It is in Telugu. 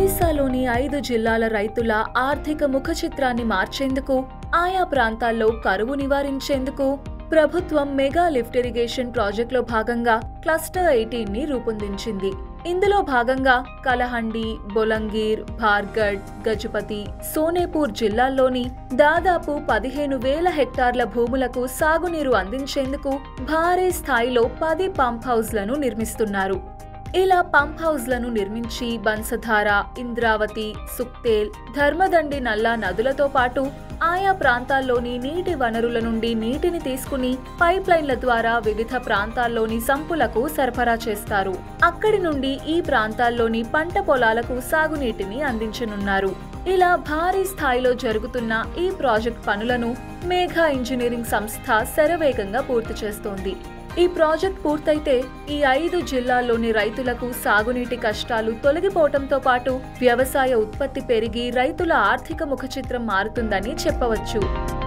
ఒడిశాలోని ఐదు జిల్లాల రైతుల ఆర్థిక ముఖ చిత్రాన్ని మార్చేందుకు ఆయా ప్రాంతాల్లో కరువు నివారించేందుకు ప్రభుత్వం మెగా లిఫ్ట్ ఇరిగేషన్ ప్రాజెక్టులో భాగంగా క్లస్టర్ ఎయిటీన్ ని రూపొందించింది ఇందులో భాగంగా కలహండి బొలంగీర్ భార్గఢ్ గజపతి సోనేపూర్ జిల్లాల్లోని దాదాపు పదిహేను వేల హెక్టార్ల భూములకు సాగునీరు అందించేందుకు భారీ స్థాయిలో పది పంప్ హౌజ్లను నిర్మిస్తున్నారు ఇలా పంప్ హౌజ్లను నిర్మించి బన్సధార ఇంద్రావతి సుక్తేల్ ధర్మదండి నల్లా నదులతో పాటు ఆయా ప్రాంతాల్లోని నీటి వనరుల నుండి నీటిని తీసుకుని పైప్ లైన్ల ద్వారా వివిధ ప్రాంతాల్లోని సంపులకు సరఫరా చేస్తారు అక్కడి నుండి ఈ ప్రాంతాల్లోని పంట పొలాలకు సాగునీటిని అందించనున్నారు ఇలా భారీ స్థాయిలో జరుగుతున్న ఈ ప్రాజెక్ట్ పనులను మేఘా ఇంజనీరింగ్ సంస్థ శరవేగంగా పూర్తి చేస్తోంది ఈ ప్రాజెక్ట్ పూర్తయితే ఈ ఐదు జిల్లాల్లోని రైతులకు సాగునీటి కష్టాలు తొలగిపోవటంతో పాటు వ్యవసాయ ఉత్పత్తి పెరిగి రైతుల ఆర్థిక ముఖచిత్రం మారుతుందని చెప్పవచ్చు